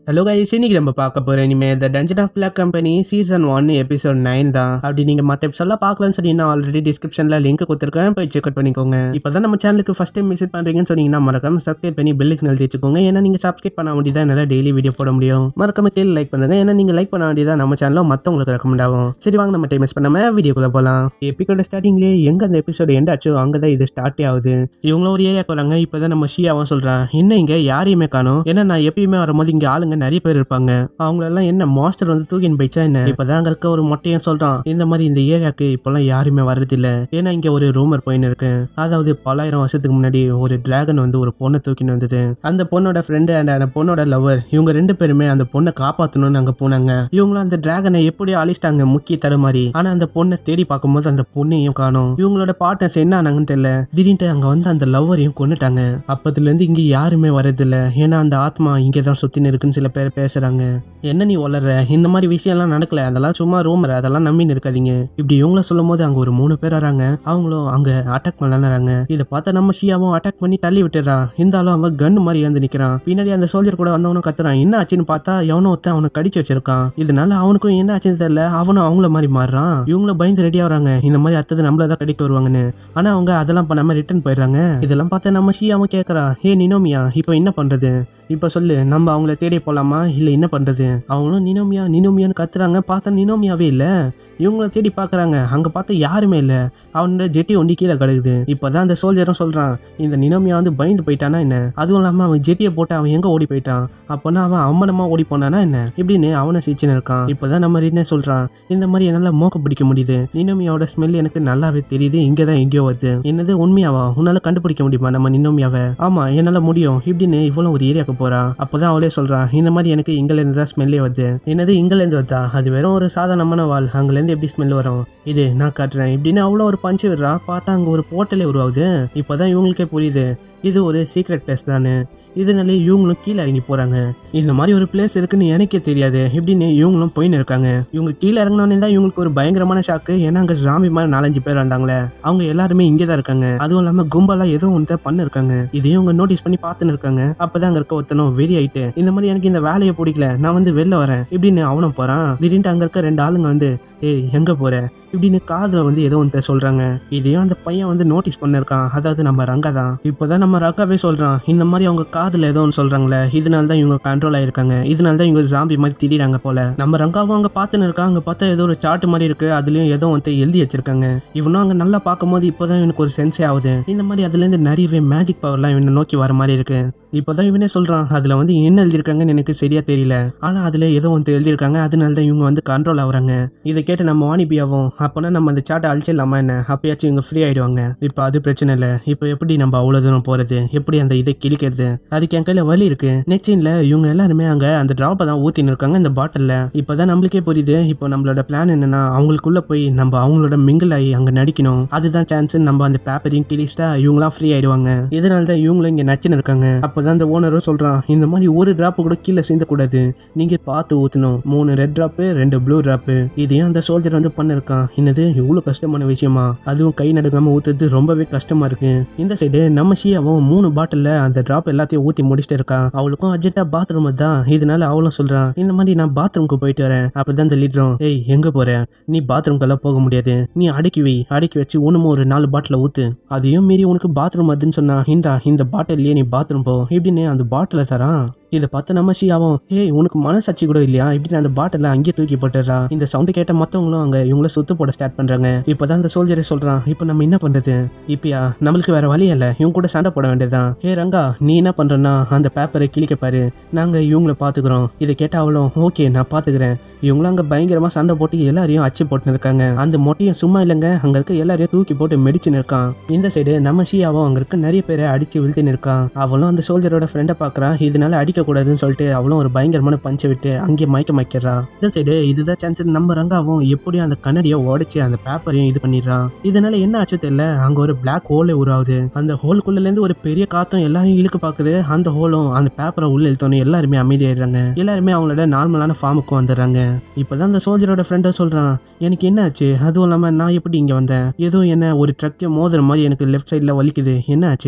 hello guys இன்னைக்கு நம்ம பார்க்க போகிற இனிமே the dungeon of black company season one episode nine தான் அப்படி நீங்கள் மற்ற எபிசோட்லாம் பார்க்கலாம்னு சொன்னீங்கன்னா ஆல்ரெடி டிஸ்கிரிப்ஷனில் லிங்க் கொடுத்துருக்கேன் போய் செக் அவுட் பண்ணிக்கோங்க இப்போ தான் நம்ம சேனலுக்கு ஃபஸ்ட் டைம் விசிட் பண்ணுறீங்கன்னு சொன்னீங்கன்னா மறக்காம சப்ஸ்கிரைப் பண்ணி பெல்லுக்கு எழுதி வச்சுக்கோங்க ஏன்னா நீங்கள் சப்ஸ்கிரைப் பண்ண வேண்டியதான் என்னால் டெய்லி வீடியோ போட முடியும் மறக்காம கீழே லைக் பண்ணுங்க ஏன்னா நீங்கள் லைக் பண்ண வேண்டியதான் நம்ம சேனலில் மற்றவங்களுக்கு ரெக்கமெண்ட் ஆகும் சரி வாங்க நம்ம டைம் மிஸ் பண்ணாம வீடியோக்குள்ளே போகலாம் எப்பிக்கோட ஸ்டார்டிங்லேயே எங்கே அந்த எபிசோடு எண்ட் ஆச்சோ அங்கே தான் இது ஸ்டார்ட்டே ஆகுது இவங்களும் ஒரு ஏரியாக்கு வராங்க இப்போ தான் நம்ம ஷியாவும் சொல்கிறான் என்ன இங்கே யாரையுமே காணும் ஏன்னா நான் எப்பயுமே வரும்போது இங்கே ஆளுங்க நிறைய பேர் இருப்பாங்க அவங்களெல்லாம் என்ன மாஸ்டர் வந்து தூக்கின்னு போயிச்சா என்ன இப்போதான் அங்க இருக்க ஒரு மொட்டையும் சொல்றான் இந்த மாதிரி இந்த ஏரியாக்கு இப்பெல்லாம் யாருமே வர்றதில்ல ஏன்னா இங்க ஒரு ரூமர் போயின்னு இருக்கு அதாவது பலாயிரம் வருஷத்துக்கு முன்னாடி ஒரு டிராகன் வந்து ஒரு பொண்ணை தூக்கின்னு வந்தது அந்த பொண்ணோட ஃப்ரெண்டு அண்ட் அந்த பொண்ணோட லவர் இவங்க ரெண்டு பேருமே அந்த பொண்ணை காப்பாத்தணும்னு அங்க போனாங்க இவங்களும் அந்த டிராகனை எப்படி அழிச்சிட்டாங்க முக்கிய தடுமாறி ஆனா அந்த பொண்ணை தேடி பார்க்கும்போது அந்த பொண்ணையும் காணும் இவங்களோட பார்ட்னர்ஸ் என்ன ஆனாங்கன்னு தெரியல திடீர்னு அங்க வந்து அந்த லவ்வரையும் கொண்டுட்டாங்க அப்பத்துல இருந்து இங்க யாருமே வர்றதில்ல ஏன்னா அந்த ஆத்மா இங்கே தான் சுத்தின்னு இருக்குன்னு சில பேர் பேசுறாங்க என்ன நீ வளர்ற இந்த மாதிரி விஷயம்லாம் நடக்கல அதெல்லாம் சும்மா ரூமர் அதெல்லாம் நம்பின்னு இருக்காதீங்க இப்படி இவங்கள சொல்லும் போது அங்க ஒரு மூணு பேர் வராங்க அவங்களும் அங்க அட்டாக் பண்ணலான்னு இதை பார்த்தா நம்ம ஷியாவும் அட்டாக் பண்ணி தள்ளி விட்டுறான் இருந்தாலும் அவன் கன் மாதிரி ஏந்து நிக்கிறான் பின்னாடி அந்த சோல்ஜர் கூட வந்தவனும் கத்துறான் என்ன ஆச்சுன்னு பார்த்தா எவனோ ஒருத்தன் அவனை கடிச்சு வச்சிருக்கான் இதனால அவனுக்கும் என்ன ஆச்சுன்னு தெரியல அவனும் அவங்கள மாதிரி மாறுறான் இவங்களும் பயந்து ரெடியா வராங்க இந்த மாதிரி அடுத்தது நம்மள தான் கடிக்க வருவாங்கன்னு ஆனா அவங்க அதெல்லாம் பண்ணாம ரிட்டர்ன் போயிடுறாங்க இதெல்லாம் பார்த்தா நம்ம ஷியாவும் கேட்கறா ஹே நினோமியா இப்போ என்ன பண்றது இப்போ சொல்லு நம்ம அவங்கள தேடி போலாமா இல்லை என்ன பண்றது அவங்களும் நினோமியா நினோமியான்னு கத்துறாங்க பார்த்தா நினோமியாவே இல்லை இவங்கள தேடி பார்க்குறாங்க அங்கே பார்த்தா யாருமே இல்லை அவனோட ஜெட்டி ஒண்டி கீழே கிடக்குது இப்போதான் அந்த சோல்ஜரும் சொல்கிறான் இந்த நினோமியா வந்து பயந்து போயிட்டானா என்ன அதுவும் இல்லாமல் அவன் ஜெட்டியை போட்டு அவன் எங்கே ஓடி போயிட்டான் அப்போனா அவன் அம்மனமாக ஓடி போனானா என்ன இப்படின்னு அவனை சிரிச்சுன்னு இருக்கான் இப்போதான் நம்ம என்ன சொல்கிறான் இந்த மாதிரி என்னால் மோக்க பிடிக்க முடியுது நினோமியாவோட ஸ்மெல் எனக்கு நல்லாவே தெரியுது இங்கே தான் எங்கேயோ வருது என்னது உண்மையாவா உன்னால் கண்டுபிடிக்க முடியுமா நம்ம நினோமியாவை ஆமாம் என்னால் முடியும் இப்படின்னு இவ்வளோ ஒரு ஏரியாவுக்கு போறா அப்போதான் அவளே சொல்றா இந்த மாதிரி எனக்கு இங்கிலேருந்து தான் ஸ்மெல்லே வருது என்னது இங்கிலேருந்து வருதா அது வெறும் ஒரு சாதாரணமான வால் அங்கிலேருந்து எப்படி ஸ்மெல் வரும் இது நான் காட்டுறேன் இப்படின்னு அவ்வளோ ஒரு பஞ்சு விடுறா பார்த்தா அங்கே ஒரு போர்ட்டலே உருவாகுது இப்போதான் இவங்களுக்கே புரியுது இது ஒரு சீக்ரெட் பிளேஸ் தானே இதனாலே இவங்களும் கீழே இறங்கி போறாங்க இந்த மாதிரி ஒரு பிளேஸ் இருக்குன்னு எனக்கே தெரியாது இப்படின்னு இவங்களும் போயின்னு இருக்காங்க இவங்க கீழே இறங்கினோடனே தான் இவங்களுக்கு ஒரு பயங்கரமான ஷாக்கு ஏன்னா அங்கே ஜாம்பி மாதிரி நாலஞ்சு பேர் வந்தாங்களே அவங்க எல்லாருமே இங்கே தான் இருக்காங்க அதுவும் இல்லாமல் கும்பலாக ஏதோ ஒன்று தான் பண்ண இருக்காங்க இதையும் அவங்க நோட்டீஸ் பண்ணி பார்த்துன்னு இருக்காங்க அப்பதான் அங்கே இருக்க ஒருத்தனும் வெறி ஆயிட்டு இந்த மாதிரி எனக்கு இந்த வேலையை பிடிக்கல நான் வந்து வெளில வரேன் இப்படின்னு அவனும் போறான் திடீர்னு அங்கே இருக்க ரெண்டு ஆளுங்க வந்து ஏய் எங்க போற இப்படின்னு காதுல வந்து ஏதோ ஒன்று சொல்றாங்க இதையும் அந்த பையன் வந்து நோட்டீஸ் பண்ணிருக்கான் அதாவது நம்ம ரங்கா தான் இப்போதான் நம்ம ரங்காவே சொல்றான் இந்த மாதிரி அவங்க காதுல ஏதோ ஒன்று சொல்றாங்களே இதனால தான் இவங்க கண்ட்ரோல் ஆயிருக்காங்க இதனால தான் இவங்க ஜாம்பி மாதிரி திடீராங்க போல நம்ம ரங்காவும் அங்க பார்த்துன்னு இருக்காங்க அங்க பார்த்தா ஏதோ ஒரு சார்ட் மாதிரி இருக்கு அதுலயும் ஏதோ வந்து எழுதி வச்சிருக்காங்க இவனும் அங்க நல்லா பார்க்கும்போது இப்போதான் இவனுக்கு ஒரு சென்ஸே ஆகுது இந்த மாதிரி அதுல இருந்து நிறையவே மேஜிக் பவர்லாம் இவனை நோக்கி வர மாதிரி இருக்கு இப்போதான் இவனே சொல்றான் அதுல வந்து என்ன எழுதியிருக்காங்கன்னு எனக்கு சரியா தெரியல ஆனா அதுல ஏதோ வந்து எழுதியிருக்காங்க அதனால தான் இவங்க வந்து கண்ட்ரோல் ஆகுறாங்க இதை கேட்டு நம்ம வாணிபியாவும் அப்போனா நம்ம அந்த சாட்டை அழிச்சிடலாமா என்ன அப்பயாச்சும் இவங்க ஃப்ரீ ஆயிடுவாங்க இப்போ அது பிரச்சனை இல்லை இப்போ எப்படி நம்ம அவ்வளோ தூரம் போறது எப்படி அந்த இதை கிழிக்கிறது அதுக்கு என் கையில வலி இருக்கு நெக்ஸ்ட் சீன்ல இவங்க எல்லாருமே அங்க அந்த டிராப்பை தான் ஊத்தின்னு இருக்காங்க இந்த பாட்டில்ல இப்போதான் நம்மளுக்கே புரியுது இப்போ நம்மளோட பிளான் என்னன்னா அவங்களுக்குள்ள போய் நம்ம அவங்களோட மிங்கிள் ஆகி அங்க நடிக்கணும் அதுதான் சான்ஸ் நம்ம அந்த பேப்பரையும் கிழிச்சிட்டா இவங்களாம் ஃப்ரீ ஆயிடுவாங்க இதனால தான் இவங்களும் இங்க நச்சுன்னு இருக்காங்க அப்பதான் அந்த ஓனரும் சொல்றான் இந்த மாதிரி ஒரு டிராப் கூட கீழே சேர்ந்தக்கூடாது நீங்க பார்த்து ஊத்தணும் மூணு ரெட் டிராப்பு ரெண்டு ப்ளூ டிராப்பு இதையும் அந்த சோல்ஜர் வந்து பண்ணிருக்கான் என்னது இவ்வளவு கஷ்டமான விஷயமா அதுவும் கை நடுக்காம ஊத்துறது ரொம்பவே கஷ்டமா இருக்கு இந்த சைடு நம்ம ஷியாவும் மூணு பாட்டில்ல அந்த டிராப் எல்லாத்தையும் ஊத்தி முடிச்சிட்டு இருக்கா அவளுக்கும் அர்ஜென்ட்டா பாத்ரூம் தான் இதனால அவளும் சொல்றான் இந்த மாதிரி நான் பாத்ரூம்க்கு போயிட்டு வரேன் அப்பதான் இந்த லீடரும் ஏய் எங்க போற நீ பாத்ரூம்க்கெல்லாம் போக முடியாது நீ அடக்கி வை அடக்கி வச்சு ஒண்ணுமோ ஒரு நாலு பாட்டில ஊத்து அதையும் மீறி உனக்கு பாத்ரூம் அதுன்னு சொன்னா இந்தா இந்த பாட்டில்லையே நீ பாத்ரூம் போ இப்படின்னு அந்த பாட்டில தரான் இதை பார்த்து நம்ம ஷியாவும் ஏய் உனக்கு மனசாட்சி கூட இல்லையா இப்படின்னு அந்த பாட்டில அங்கேயே தூக்கி போட்டுறா இந்த சவுண்டு கேட்ட மற்றவங்களும் அங்க இவங்கள சுத்து போட ஸ்டார்ட் பண்றாங்க இப்போதான் அந்த சோல்ஜரே சொல்றான் இப்போ நம்ம என்ன பண்றது இப்பயா நம்மளுக்கு வேற வழி இல்ல இவங்க கூட சண்டை போட வேண்டியதுதான் ஏ ரங்கா நீ என்ன பண்றன்னா அந்த பேப்பரை கிழிக்க பாரு நாங்க இவங்கள பாத்துக்கிறோம் இதை கேட்ட அவளும் ஓகே நான் பாத்துக்கிறேன் இவங்களும் அங்க பயங்கரமா சண்டை போட்டு எல்லாரையும் அச்சு போட்டுன்னு இருக்காங்க அந்த மொட்டையும் சும்மா இல்லைங்க அங்க இருக்க எல்லாரையும் தூக்கி போட்டு மெடிச்சுன்னு இருக்கான் இந்த சைடு நம்ம ஷியாவும் அங்க இருக்க நிறைய பேரை அடிச்சு வீழ்த்தின்னு இருக்கான் அவளும் அந்த சோல்ஜரோட ஃப்ரெண்டை பாக்குறான் இதனால அடிக்க கூடாதுன்னு சொல்லிட்டு அவளும் ஒரு பயங்கரமான பஞ்சை விட்டு அங்கேயே மயக்க மய்க்கிறா இந்த சைடு இதுதான் சான்ஸ் நம்ம ரங்காவும் எப்படியும் அந்த கண்ணடியை உடைச்சு அந்த பேப்பரையும் இது பண்ணிடுறான் இதனால என்ன ஆச்சோ தெரியல அங்க ஒரு பிளாக் ஹோலே உருவாகுது அந்த ஹோலுக்குள்ள இருந்து ஒரு பெரிய காத்தும் எல்லாரையும் இழுக்க பாக்குது அந்த ஹோலும் அந்த பேப்பரை உள்ள இழுத்தோன்னு எல்லாருமே அமைதியாயிடுறாங்க எல்லாருமே அவங்களோட நார்மலான ஃபார்முக்கு வந்துடுறாங்க இப்பதான் அந்த சோல்ஜரோட ஃப்ரெண்டை சொல்றான் எனக்கு என்ன ஆச்சு அதுவும் இல்லாம நான் எப்படி இங்க வந்தேன் ஏதோ என்ன ஒரு ட்ரக்கை மோதுற மாதிரி எனக்கு லெஃப்ட் சைடில் வலிக்குது என்ன ஆச்சு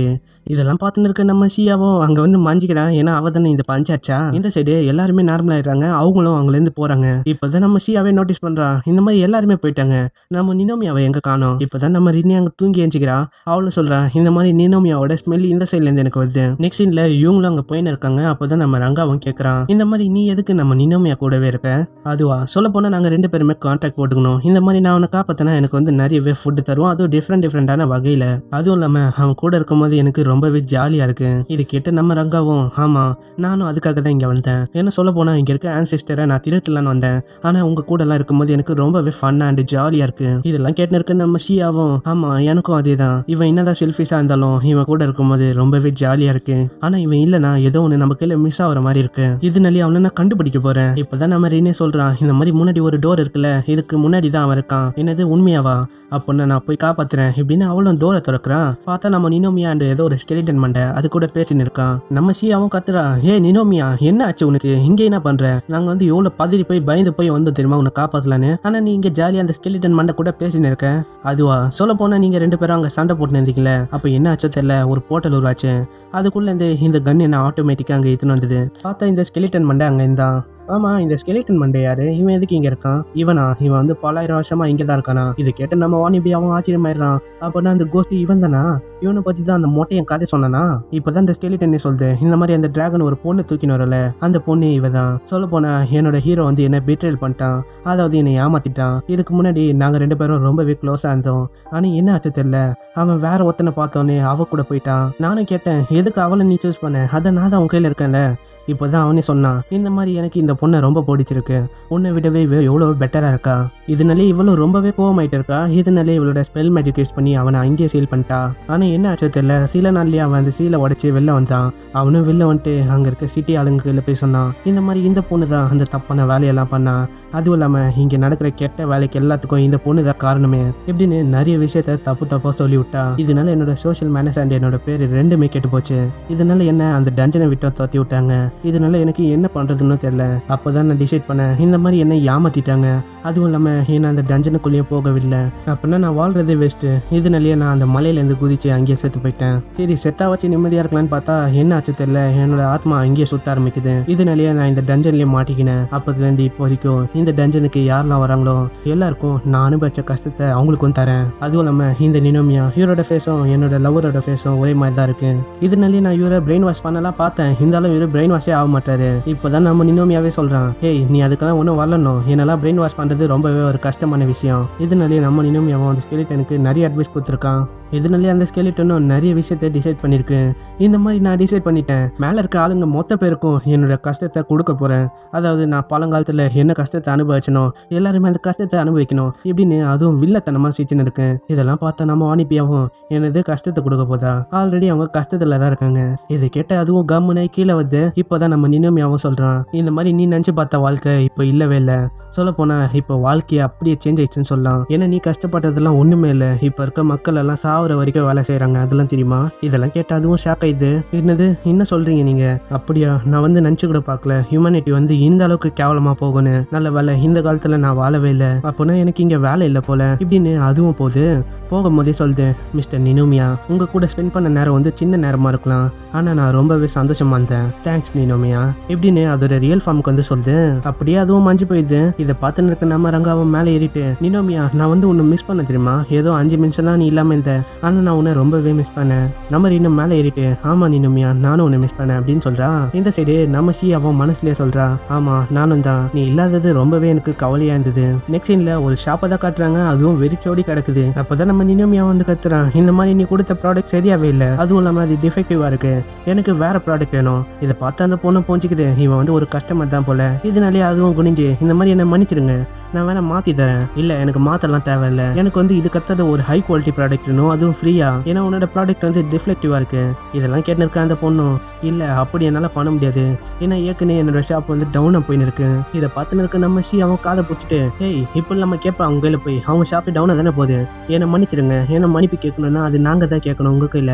இதெல்லாம் பார்த்துன்னு இருக்க நம்ம ஷியாவும் அங்க வந்து மஞ்சிக்கிறான் ஏன்னா அவ தானே இந்த பஞ்சாச்சா இந்த சைடு எல்லாருமே நார்மல் ஆயிடுறாங்க அவங்களும் அவங்களேருந்து போறாங்க இப்பதான் நம்ம ஷியாவே நோட்டீஸ் பண்றான் இந்த மாதிரி எல்லாருமே போயிட்டாங்க நம்ம நினோமியாவை எங்க காணோம் இப்பதான் நம்ம ரினி அங்க தூங்கி எஞ்சிக்கிறா அவளும் சொல்றா இந்த மாதிரி நினோமியாவோட ஸ்மெல் இந்த சைட்ல இருந்து எனக்கு வருது நெக்ஸ்ட் சீன்ல இவங்களும் அங்க போயின்னு இருக்காங்க அப்பதான் நம்ம ரங்காவும் கேக்குறான் இந்த மாதிரி நீ எதுக்கு நம்ம நினோமியா கூடவே இருக்க அதுவா சொல்ல போனா நாங்க ரெண்டு பேருமே கான்டாக்ட் போட்டுக்கணும் இந்த மாதிரி நான் அவனை காப்பாத்தினா எனக்கு வந்து நிறையவே ஃபுட் தருவோம் அதுவும் டிஃப்ரெண்ட் டிஃப்ரெண்டான வகையில அதுவும் இல்லாம அவன் கூட இருக்கும்போது எனக்கு ரொம்பவே ஜாலியா இருக்கு இது கேட்டு நம்ம ரங்காவும் ஆமா நானும் அதுக்காக தான் இங்க வந்தேன் என்ன சொல்ல போனா இங்க இருக்க ஆன்சிஸ்டரை நான் திருத்தலான்னு வந்தேன் ஆனா உங்க கூட எல்லாம் இருக்கும்போது எனக்கு ரொம்பவே ஃபன் அண்ட் ஜாலியா இருக்கு இதெல்லாம் கேட்டு இருக்க நம்ம ஷியாவும் ஆமா எனக்கும் அதே தான் இவன் என்னதான் செல்ஃபிஷா இருந்தாலும் இவன் கூட இருக்கும்போது ரொம்பவே ஜாலியா இருக்கு ஆனா இவன் இல்லனா ஏதோ ஒண்ணு நம்ம கையில மிஸ் ஆகுற மாதிரி இருக்கு இதனாலே அவனை நான் கண்டுபிடிக்க போறேன் இப்பதான் நம்ம ரீனே சொல்றான் இந்த மாதிரி முன்னாடி ஒரு டோர் இருக்குல்ல இதுக்கு முன்னாடி தான் அவன் இருக்கான் என்னது உண்மையாவா அப்போன்னா நான் போய் காப்பாத்துறேன் இப்படின்னு அவளும் டோரை திறக்கிறான் பார்த்தா நம்ம நினோமியா அண்ட் ஏதோ ஒரு ஸ்கெலிட்டன் மண்டை அது கூட பேசின்னு இருக்கான் நம்ம ஷியாவும் கத்துறா ஏ நினோமியா என்ன ஆச்சு உனக்கு இங்க என்ன பண்ற நாங்க வந்து எவ்வளவு பதறி போய் பயந்து போய் வந்து தெரியுமா உன்னை காப்பாத்தலான்னு ஆனா நீ இங்க ஜாலியா அந்த ஸ்கெலிட்டன் மண்டை கூட பேசின்னு இருக்க அதுவா சொல்ல போனா நீங்க ரெண்டு பேரும் அங்க சண்டை போட்டு இருந்தீங்களே அப்ப என்ன ஆச்சோ தெரியல ஒரு போர்ட்டல் உருவாச்சு அதுக்குள்ள இந்த இந்த கன் என்ன ஆட்டோமேட்டிக்கா அங்க எடுத்துன்னு வந்தது பார்த்தா இந்த ஸ்கெலிட்டன் மண்டை அங்க இருந்தான் ஆமா இந்த ஸ்கெலிட்டன் மண்டை யாரு இவன் எதுக்கு இங்க இருக்கான் இவனா இவன் வந்து பலாயிரம் வருஷமா இங்க தான் இருக்கானா இதை கேட்டு நம்ம வாணிபி அவன் ஆச்சரியமாயிடுறான் அப்பனா அந்த கோஷ்டி இவன் தானா இவனை பத்தி தான் அந்த மொட்டையன் கதை சொன்னானா இப்பதான் இந்த ஸ்கெலிட்டன் சொல்லுது இந்த மாதிரி அந்த டிராகன் ஒரு பொண்ணு தூக்கின்னு வரல அந்த பொண்ணு இவ தான் சொல்ல போனா என்னோட ஹீரோ வந்து என்ன பிட்ரேல் பண்ணிட்டான் அதாவது என்னை ஏமாத்திட்டான் இதுக்கு முன்னாடி நாங்க ரெண்டு பேரும் ரொம்பவே க்ளோஸா இருந்தோம் ஆனா என்ன ஆச்சு தெரியல அவன் வேற ஒருத்தனை பார்த்தோன்னே அவ கூட போயிட்டான் நானும் கேட்டேன் எதுக்கு அவளை நீ சூஸ் பண்ண அதை நான் தான் உன் கையில இருக்கேன்ல இப்போதான் அவனே சொன்னான் இந்த மாதிரி எனக்கு இந்த பொண்ணை ரொம்ப பிடிச்சிருக்கு உன்னை விடவே இவ எவ்வளோ பெட்டராக இருக்கா இதனாலே இவ்வளோ ரொம்பவே கோவமாயிட்டு இருக்கா இதனாலே இவளோட ஸ்பெல் மேஜிக் யூஸ் பண்ணி அவனை அங்கேயே சீல் பண்ணிட்டா ஆனால் என்ன ஆச்சோ தெரியல சில நாள்லயே அவன் அந்த சீலை உடச்சி வெளில வந்தான் அவனும் வெளில வந்துட்டு அங்கே இருக்க சிட்டி ஆளுங்க கையில் போய் சொன்னான் இந்த மாதிரி இந்த பொண்ணு தான் அந்த தப்பான வேலையெல்லாம் பண்ணா அதுவும் இல்லாமல் இங்கே நடக்கிற கெட்ட வேலைக்கு எல்லாத்துக்கும் இந்த பொண்ணு தான் காரணமே இப்படின்னு நிறைய விஷயத்த தப்பு தப்பாக சொல்லி விட்டா இதனால என்னோட சோஷியல் மேனேஜ் அண்ட் என்னோட பேர் ரெண்டுமே கெட்டு போச்சு இதனால என்ன அந்த டஞ்சனை விட்டு துரத்தி விட்டாங்க இதனால எனக்கு என்ன பண்றதுன்னு தெரியல அப்பதான் நான் டிசைட் பண்ணேன் இந்த மாதிரி என்ன ஏமாத்திட்டாங்க அதுவும் இல்லாம என்ன அந்த டஞ்சனுக்குள்ளேயே போகவில்லை அப்படின்னா நான் வாழ்றதே வேஸ்ட் இதனாலேயே நான் அந்த மலையிலேருந்து குதிச்சு அங்கேயே செத்து போயிட்டேன் சரி செத்தா வச்சு நிம்மதியா இருக்கலாம்னு பார்த்தா என்ன ஆச்சு தெரியல என்னோட ஆத்மா அங்கேயே சுத்த ஆரம்பிக்குது இதனாலேயே நான் இந்த டஞ்சன்லயே மாட்டிக்கினேன் அப்பதுலேருந்து இப்போ வரைக்கும் இந்த டஞ்சனுக்கு யாரெல்லாம் வராங்களோ எல்லாருக்கும் நான் அனுபவிச்ச கஷ்டத்தை அவங்களுக்கும் தரேன் அதுவும் இல்லாம இந்த நினோமியா இவரோட ஃபேஸும் என்னோட லவரோட ஃபேஸும் ஒரே மாதிரி தான் இருக்கு இதனாலேயே நான் இவரை பிரெயின் வாஷ் பண்ணலாம் பார்த்தேன் இருந்தாலும் இவரு பிரெயின் வாஷே ஆக மாட்டாரு இப்போதான் நம்ம நினோமியாவே சொல்றான் ஏய் நீ அதுக்கெல்லாம் ஒன்றும் வரலணும் என்னெல்லாம் பிரெயின் வாஷ் பண்றது ரொம்பவே ஒரு கஷ்டமான விஷயம் இதனாலேயே நம்ம நினோமியாவும் அந்த ஸ்கெலிட்டனுக்கு நிறைய அட்வைஸ் கொடுத்துருக்கான் இதனாலே அந்த ஸ்கெலிட்டனும் நிறைய விஷயத்த டிசைட் பண்ணியிருக்கு இந்த மாதிரி நான் டிசைட் பண்ணிட்டேன் மேலே இருக்க ஆளுங்க மொத்த பேருக்கும் என்னோட கஷ்டத்தை கொடுக்க போகிறேன் அதாவது நான் பழங்காலத்தில் என்ன கஷ்டத்தை அனுபவிச்சனோ எல்லாருமே அந்த கஷ்டத்தை அனுபவிக்கணும் இப்படின்னு அதுவும் வில்லத்தனமாக சிச்சுன்னு இருக்கேன் இதெல்லாம் பார்த்தா நம்ம வாணிப்பியாவும் எனது கஷ்டத்தை கொடுக்க போதா ஆல்ரெடி அவங்க கஷ்டத்தில் தான் இருக்காங்க இதை கேட்ட அதுவும் கம்முனே கீழே வந்து இப்போதான் நம்ம நினமியாவும் சொல்கிறான் இந்த மாதிரி நீ நினச்சி பார்த்த வாழ்க்கை இப்போ இல்லவே இல்லை சொல்ல போனா இப்போ வாழ்க்கையை அப்படியே சேஞ்ச் ஆயிடுச்சுன்னு சொல்லலாம் ஏன்னா நீ கஷ்டப்பட்டதெல்லாம் ஒண்ணுமே இல்லை இப்போ இருக்க மக்கள் எல்லாம் சாவர வரைக்கும் வேலை செய்றாங்க அதெல்லாம் தெரியுமா இதெல்லாம் கேட்டு அதுவும் ஷாக் ஆயிடுது என்னது என்ன சொல்றீங்க நீங்க அப்படியா நான் வந்து நினச்சி கூட பார்க்கல ஹியூமனிட்டி வந்து இந்த அளவுக்கு கேவலமா போகணும் நல்ல வேலை இந்த காலத்துல நான் வாழவே இல்லை அப்போனா எனக்கு இங்க வேலை இல்லை போல இப்படின்னு அதுவும் போகுது போகும்போதே சொல்லுது மிஸ்டர் நினோமியா உங்க கூட ஸ்பெண்ட் பண்ண நேரம் வந்து சின்ன நேரமா இருக்கலாம் ஆனா நான் ரொம்பவே சந்தோஷமா இருந்தேன் தேங்க்ஸ் நினோமியா இப்படின்னு அதோட ரியல் ஃபார்முக்கு வந்து சொல்லுது அப்படியே அதுவும் மஞ்சு போயிடுது இதை பார்த்துன்னு இருக்க நம்ம ரங்காவும் மேலே ஏறிட்டு நினோமியா நான் வந்து உன்னை மிஸ் பண்ண தெரியுமா ஏதோ அஞ்சு நிமிஷம் தான் நீ இல்லாம இருந்த ஆனா நான் உன்னை ரொம்பவே மிஸ் பண்ணேன் நம்ம இன்னும் மேலே ஏறிட்டு ஆமா நினோமியா நானும் உன்னை மிஸ் பண்ணேன் அப்படின்னு சொல்றா இந்த சைடு நம்ம ஷீ அவன் மனசுலயே சொல்றா ஆமா நானும் தான் நீ இல்லாதது ரொம்பவே எனக்கு கவலையா இருந்தது நெக்ஸ்ட் சீன்ல ஒரு ஷாப்பை தான் காட்டுறாங்க அதுவும் வெறிச்சோடி கிடக்குது அப்பதான் நம்ம நினோமியா வந்து கத்துறான் இந்த மாதிரி நீ கொடுத்த ப்ராடக்ட் சரியாவே இல்லை அதுவும் இல்லாம அது டிஃபெக்டிவா இருக்கு எனக்கு வேற ப்ராடக்ட் வேணும் இதை பார்த்து அந்த பொண்ணு போஞ்சிக்குது இவன் வந்து ஒரு கஸ்டமர் தான் போல இதனாலே அதுவும் குனிஞ்சு இந்த மாதிரி என்ன மன்னிச்சிடுங்க நான் வேணா மாத்தி தரேன் இல்ல எனக்கு மாத்தலாம் தேவையில்ல எனக்கு வந்து இது கத்தது ஒரு ஹை குவாலிட்டி ப்ராடக்ட் வேணும் அதுவும் ஃப்ரீயா ஏன்னா உன்னோட ப்ராடக்ட் வந்து டிஃப்ளெக்டிவா இருக்கு இதெல்லாம் கேட்டு இருக்க அந்த பொண்ணும் இல்ல அப்படி என்னால பண்ண முடியாது ஏன்னா ஏற்கனவே என்னோட ஷாப் வந்து டவுனா போயின்னு இருக்கு இதை பார்த்துன்னு இருக்க நம்ம ஷி அவன் காதை பிடிச்சிட்டு ஏய் இப்போ நம்ம கேட்பா அவங்க கையில போய் அவங்க ஷாப்பு டவுனா தானே போகுது என்னை மன்னிச்சிடுங்க ஏன்னா மன்னிப்பு கேட்கணும்னா அது நாங்க தான் கேட்கணும் உங்க கையில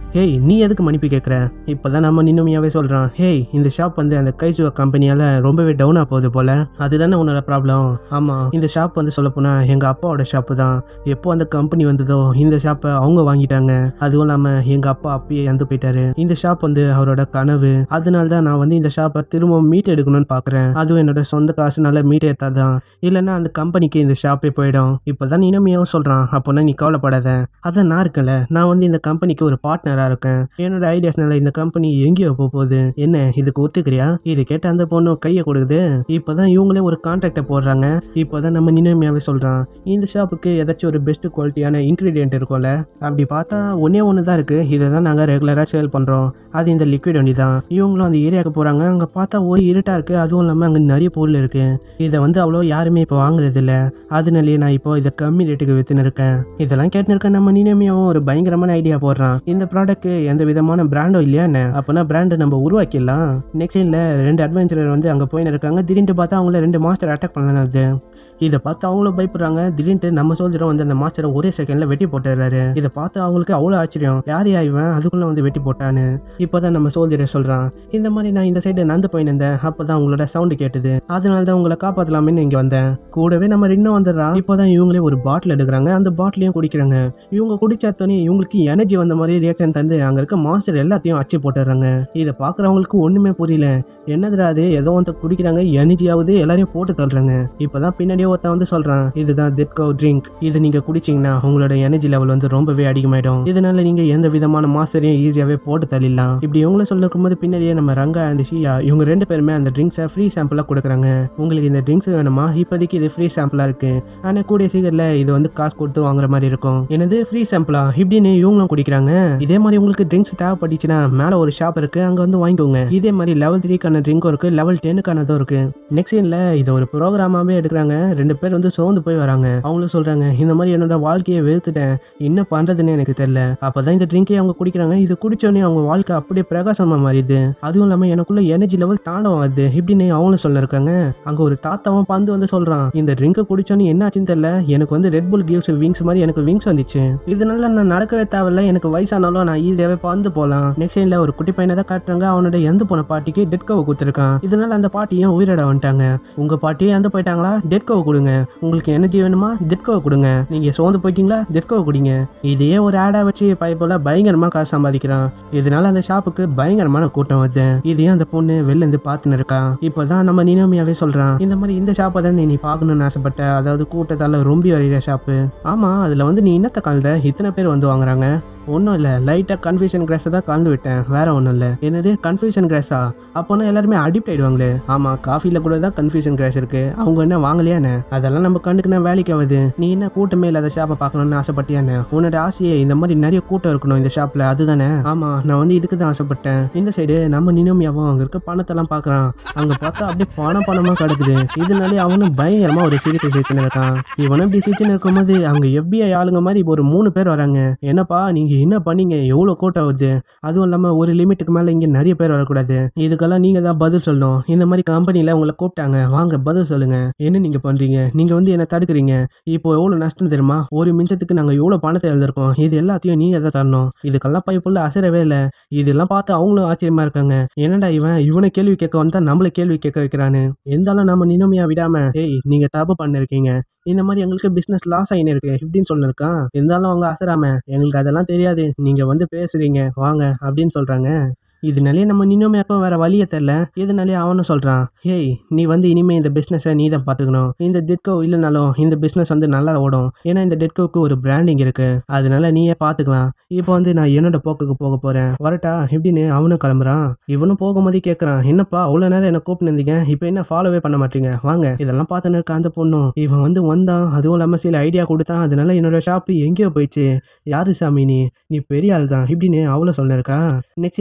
ஹேய் நீ எதுக்கு மன்னிப்பு கேட்குற இப்போதான் நம்ம நின்னுமையாவே சொல்கிறான் ஹேய் இந்த ஷாப் வந்து அந்த கைசுவ கம்பெனியால் ரொம்பவே டவுனாக போகுது போல அதுதானே உன்னோட ப்ராப்ளம் ஆமாம் இந்த ஷாப் வந்து சொல்லப்போனால் எங்கள் அப்பாவோட ஷாப்பு தான் எப்போ அந்த கம்பெனி வந்ததோ இந்த ஷாப்பை அவங்க வாங்கிட்டாங்க அதுவும் இல்லாமல் எங்கள் அப்பா அப்பயே இறந்து போயிட்டாரு இந்த ஷாப் வந்து அவரோட கனவு அதனால தான் நான் வந்து இந்த ஷாப்பை திரும்ப மீட் எடுக்கணும்னு பார்க்குறேன் அதுவும் என்னோட சொந்த காசுனால மீட் எடுத்தாதான் இல்லைன்னா அந்த கம்பெனிக்கு இந்த ஷாப்பே போயிடும் இப்போதான் இனமையாவும் சொல்கிறான் அப்போனா நீ கவலைப்படாத அதான் நான் இருக்கல நான் வந்து இந்த கம்பெனிக்கு ஒரு பார்ட்னராக இருக்கேன் என்னோட ஐடியாஸ்னால இந்த கம்பெனி எங்கேயோ போக போகுது என்ன இதுக்கு ஒத்துக்கிறியா இது கேட்ட அந்த பொண்ணு கையை கொடுக்குது இப்போதான் இவங்களே ஒரு கான்ட்ராக்டை போடுறாங்க இப்போதான் நம்ம நினைமையாவே சொல்கிறான் இந்த ஷாப்புக்கு ஏதாச்சும் ஒரு பெஸ்ட் குவாலிட்டியான இன்க்ரீடியன்ட் இருக்கும்ல அப்படி பார்த்தா ஒன்றே ஒன்று தான் இருக்குது இதை தான் நாங்கள் ரெகுலராக சேல் பண்ணுறோம் அது இந்த லிக்விட் வண்டி தான் இவங்களும் அந்த ஏரியாவுக்கு போகிறாங்க அங்கே பார்த்தா ஒரு இருட்டாக இருக்குது அதுவும் இல்லாமல் அங்கே நிறைய பொருள் இருக்குது இதை வந்து அவ்வளோ யாருமே இப்போ வாங்குறது இல்ல அதனாலேயே நான் இப்போ இதை கம்மி ரேட்டுக்கு விற்றுன்னு இருக்கேன் இதெல்லாம் கேட்டுன்னு இருக்க நம்ம நினைமையாவும் ஒரு பயங்கரமான ஐடியா போடுறான் இந்த ப்ராடக்ட் எந்த விதமான பிராண்டும் இல்லையா என்ன அப்போனா பிராண்டு நம்ம உருவாக்கிடலாம் நெக்ஸ்ட் சைனில் ரெண்டு அட்வென்ச்சரர் வந்து அங்கே போயின்னு இருக்காங்க திடீர்னு பார்த்தா அவங்கள ரெண்டு மாஸ்டர் அட்டாக் பண்ணது இதை பார்த்து அவங்களும் பயப்படுறாங்க திடீர்னு நம்ம சோல்ஜரும் வந்து அந்த மாஸ்டரை ஒரே செகண்ட்ல வெட்டி போட்டுறாரு இதை பார்த்து அவங்களுக்கு அவ்வளோ ஆச்சரியம் யார் யா இவன் அதுக்குள்ள வந்து வெட்டி போட்டான்னு இப்போதான் நம்ம சோல்ஜரை சொல்றான் இந்த மாதிரி நான் இந்த சைடு நந்து போயிருந்தேன் அப்பதான் உங்களோட சவுண்டு கேட்டது அதனால தான் உங்களை காப்பாத்தலாமேன்னு இங்க வந்தேன் கூடவே நம்ம இன்னும் வந்துடுறான் இப்போதான் இவங்களே ஒரு பாட்டில் எடுக்கிறாங்க அந்த பாட்டிலையும் குடிக்கிறாங்க இவங்க குடிச்சாத்தோனே இவங்களுக்கு எனர்ஜி வந்த மாதிரி ரியாக்ஷன் தந்து அங்க இருக்க மாஸ்டர் எல்லாத்தையும் அச்சு போட்டுடுறாங்க இதை பார்க்குறவங்களுக்கு ஒண்ணுமே புரியல என்னதுடா அது ஏதோ வந்து குடிக்கிறாங்க எனர்ஜி ஆகுது எல்லாரையும் போட்டு தள்ளுறாங்க இப்பதான் பின்னாடியே ஒருத்தன் வந்து சொல்றான் இதுதான் திட்கோ ட்ரிங்க் இது நீங்க குடிச்சீங்கன்னா உங்களோட எனர்ஜி லெவல் வந்து ரொம்பவே அதிகமாயிடும் இதனால நீங்க எந்த விதமான மாஸ்டரையும் ஈஸியாவே போட்டு தள்ளிடலாம் இப்படி இவங்கள சொல்லிருக்கும் போது பின்னாடியே நம்ம ரங்கா அண்ட் ஷியா இவங்க ரெண்டு பேருமே அந்த ட்ரிங்க்ஸை ஃப்ரீ சாம்பிளா கொடுக்குறாங்க உங்களுக்கு இந்த ட்ரிங்க்ஸ் வேணுமா இப்போதைக்கு இது ஃப்ரீ சாம்பிளா இருக்கு ஆனா கூடிய சீக்கிரத்துல இது வந்து காசு கொடுத்து வாங்குற மாதிரி இருக்கும் என்னது ஃப்ரீ சாம்பிளா இப்படின்னு இவங்களும் குடிக்கிறாங்க இதே மாதிரி உங்களுக்கு ட்ரிங்க்ஸ் தேவைப்பட்டுச்சுன்னா மேல ஒரு ஷாப் இருக்கு அங்க வந்து வாங்கிக்கோங்க இதே மாதிரி லெவல் த்ரீக்கான ட்ரிங்க்கும் இருக்கு லெவல் டென்னுக்கானதும் இருக்கு நெக்ஸ்ட் சீன்ல இதை ஒரு ப்ரோக்ராமாவே எடுக்கிறாங்க ரெண்டு பேர் வந்து சோர்ந்து போய் வராங்க அவங்களும் சொல்றாங்க இந்த மாதிரி என்னோட வாழ்க்கையை வெறுத்துட்டேன் என்ன பண்றதுன்னு எனக்கு தெரியல அப்பதான் இந்த ட்ரிங்கை அவங்க குடிக்கிறாங்க இது குடிச்சோடனே அவங்க வாழ்க்கை அப்படியே பிரகாசமா மாறிடுது அதுவும் இல்லாம எனக்குள்ள எனர்ஜி லெவல் தாண்டவம் ஆகுது இப்படின்னு அவங்களும் சொல்ல இருக்காங்க அங்க ஒரு தாத்தாவும் பந்து வந்து சொல்றான் இந்த ட்ரிங்கை குடிச்சோன்னே என்ன ஆச்சுன்னு தெரியல எனக்கு வந்து ரெட் புல் கிவ்ஸ் விங்ஸ் மாதிரி எனக்கு விங்ஸ் வந்துச்சு இதனால நான் நடக்கவே தேவையில்ல எனக்கு வயசானாலும் நான் ஈஸியாவே பந்து போகலாம் நெக்ஸ்ட் சைன்ல ஒரு குட்டி பையனை தான் காட்டுறாங்க அவனோட எந்த போன பாட்டிக்கு டெட்கோவை கொடுத்துருக்கான் இதனால அந்த பாட்டியும் உயிரிட வந்துட்டாங்க உங்க பாட்டியும் இறந்து போயிட்டாங்களா டெட்கோவை கொடுங்க உங்களுக்கு எனர்ஜி வேணுமா டெட்கோவை கொடுங்க நீங்க சோர்ந்து போயிட்டீங்களா டெட்கோவை குடிங்க இதையே ஒரு ஆடா வச்சு பைப்போல பயங்கரமா காசு சம்பாதிக்கிறான் இதனால அந்த ஷாப்புக்கு பயங்கரமான கூட்டம் வருது இதையும் அந்த பொண்ணு வெளில இருந்து பார்த்துன்னு இருக்கா இப்போதான் நம்ம நினோமியாவே சொல்றான் இந்த மாதிரி இந்த ஷாப்பை தான் நீ பார்க்கணும்னு ஆசைப்பட்ட அதாவது கூட்டத்தால ரொம்ப வரைகிற ஷாப்பு ஆமா அதுல வந்து நீ இன்னத்த கலந்த இத்தனை பேர் வந்து வாங்குறாங்க ஒன்றும் இல்லை லைட்டாக கன்ஃபியூஷன் கிராஸை தான் கலந்து விட்டேன் வேற ஒன்றும் இல்லை என்னது கன்ஃபியூஷன் கிராஸா அப்போனா எல்லாருமே அடிக்ட் ஆயிடுவாங்களே ஆமாம் காஃபியில் கூட தான் கன்ஃபியூஷன் கிராஸ் இருக்கு அவங்க என்ன வாங்கலையானே அதெல்லாம் நம்ம கண்டுக்குனா வேலைக்கு ஆகுது நீ என்ன கூட்டமே இல்லாத ஷாப்பை பார்க்கணும்னு ஆசைப்பட்டியானே உன்னோட ஆசையே இந்த மாதிரி நிறைய கூட்டம் இருக்கணும் இந்த ஷாப்பில் அதுதானே ஆமாம் நான் வந்து இதுக்கு தான் ஆசைப்பட்டேன் இந்த சைடு நம்ம நினோமியாவும் அங்கே இருக்க பணத்தெல்லாம் பார்க்குறான் அங்கே பார்த்தா அப்படியே பணம் பணமாக கிடக்குது இதனாலே அவனும் பயங்கரமாக ஒரு சிரிப்பு சிரிச்சுன்னு இருக்கான் இவனும் இப்படி சிரிச்சுன்னு இருக்கும்போது அங்கே FBI ஆளுங்க மாதிரி இப்போ ஒரு மூணு பேர் வராங்க என்னப்பா நீங்க என்ன பண்ணீங்க எவ்வளோ கூட்டம் வருது அதுவும் இல்லாமல் ஒரு லிமிட்டுக்கு மேலே இங்கே நிறைய பேர் வரக்கூடாது இதுக்கெல்லாம் நீங்கள் தான் பதில் சொல்லணும் இந்த மாதிரி கம்பெனியில் உங்களை கூப்பிட்டாங்க வாங்க பதில் சொல்லுங்க என்ன நீங்கள் பண்ணுறீங்க நீங்கள் வந்து என்ன தடுக்கிறீங்க இப்போ எவ்வளோ நஷ்டம் தெரியுமா ஒரு நிமிஷத்துக்கு நாங்கள் எவ்வளோ பணத்தை எழுதிருக்கோம் இது எல்லாத்தையும் நீங்கள் தான் தரணும் இதுக்கெல்லாம் பைப்புள்ள அசரவே இல்லை இதெல்லாம் பார்த்து அவங்களும் ஆச்சரியமா இருக்காங்க என்னடா இவன் இவனை கேள்வி கேட்க வந்தா நம்மள கேள்வி கேட்க வைக்கிறான்னு இருந்தாலும் நம்ம நினைமையா விடாம ஏய் நீங்க தப்பு பண்ணிருக்கீங்க இந்த மாதிரி எங்களுக்கு பிசினஸ் லாஸ் ஆகினு இருக்கு இப்படின்னு சொல்லிருக்கான் இருந்தாலும் அவங்க அசராம எங்களுக்கு அதெல்லாம் தெரியாது நீங்க வந்து பேசுறீங்க வாங்க அப்படின்னு சொல்றாங்க இதனாலே நம்ம நினோமியாக்கும் வேற வழியே தெரில இதனாலே அவனும் சொல்றான் ஹேய் நீ வந்து இனிமே இந்த பிஸ்னஸை நீ தான் பார்த்துக்கணும் இந்த டெட்கோ இல்லைனாலும் இந்த பிஸ்னஸ் வந்து நல்லா ஓடும் ஏன்னா இந்த டெட்கோக்கு ஒரு பிராண்டிங் இருக்கு அதனால நீயே பார்த்துக்கலாம் இப்போ வந்து நான் என்னோட போக்குக்கு போக போறேன் வரட்டா இப்படின்னு அவனும் கிளம்புறான் இவனும் போகும்போது கேட்கறான் என்னப்பா அவ்வளோ நேரம் என்ன கூப்பிட்டு இருந்தீங்க இப்போ என்ன ஃபாலோவே பண்ண மாட்டீங்க வாங்க இதெல்லாம் பார்த்துன்னு இருக்க அந்த பொண்ணும் இவன் வந்து வந்தான் அதுவும் இல்லாமல் சில ஐடியா கொடுத்தான் அதனால என்னோட ஷாப்பு எங்கேயோ போயிடுச்சு யாரு சாமி நீ நீ பெரிய ஆள் தான் இப்படின்னு அவளும் சொல்லிருக்கா நெக்ஸ்ட் சீன்ல நம்ம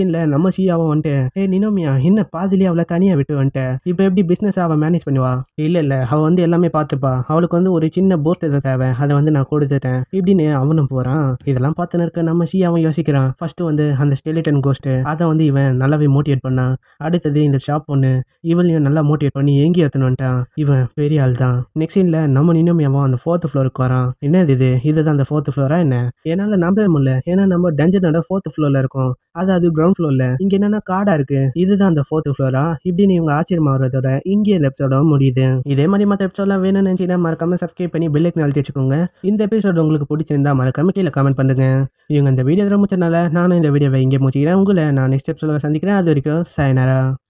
நம்ம ஷியாவும் வந்துட்டு ஏ நினோமியா என்ன பாதிலேயே அவளை தனியா விட்டு வந்துட்ட இப்போ எப்படி பிசினஸ் அவ மேனேஜ் பண்ணுவா இல்ல இல்ல அவ வந்து எல்லாமே பார்த்துப்பா அவளுக்கு வந்து ஒரு சின்ன போட் எதை தேவை அதை வந்து நான் கொடுத்துட்டேன் இப்படின்னு அவனும் போறான் இதெல்லாம் பார்த்து இருக்க நம்ம ஷியாவும் யோசிக்கிறான் ஃபர்ஸ்ட் வந்து அந்த ஸ்டெலிட்டன் கோஸ்ட் அதை வந்து இவன் நல்லாவே மோட்டிவேட் பண்ணான் அடுத்தது இந்த ஷாப் பொண்ணு இவளையும் நல்லா மோட்டிவேட் பண்ணி எங்கேயும் எடுத்துன்னு வந்துட்டான் இவன் பெரிய ஆள் தான் நெக்ஸ்ட் சீன்ல நம்ம நினோமியாவும் அந்த ஃபோர்த் ஃப்ளோருக்கு வரான் என்னது இது இதுதான் அந்த ஃபோர்த் ஃப்ளோரா என்ன என்னால நம்பவே முடியல ஏன்னா நம்ம டஞ்சனோட ஃபோர்த் ஃப்ளோர்ல இருக்கோம் அதாவது கிரவுண்ட் ஃப்ளோர்ல இங்க என்னன்னா காடா இருக்கு இதுதான் அந்த ஃபோர்த் ஃப்ளோரா இப்படின்னு இவங்க ஆச்சரியமா வர்றதோட இங்கே இந்த எபிசோட முடியுது இதே மாதிரி மற்ற எபிசோட்லாம் வேணும்னு நினைச்சீங்கன்னா மறக்காம சப்ஸ்கிரைப் பண்ணி பெல்லைக்கு அழுத்தி வச்சுக்கோங்க இந்த எபிசோட் உங்களுக்கு பிடிச்சிருந்தா மறக்காம கீழே கமெண்ட் பண்ணுங்க இவங்க இந்த வீடியோ ரொம்ப நானும் இந்த வீடியோவை இங்கே முடிச்சுக்கிறேன் உங்களை நான் நெக்ஸ்ட் எபிசோட சந்திக்கிறேன் அது வரைக்கும் சாயனாரா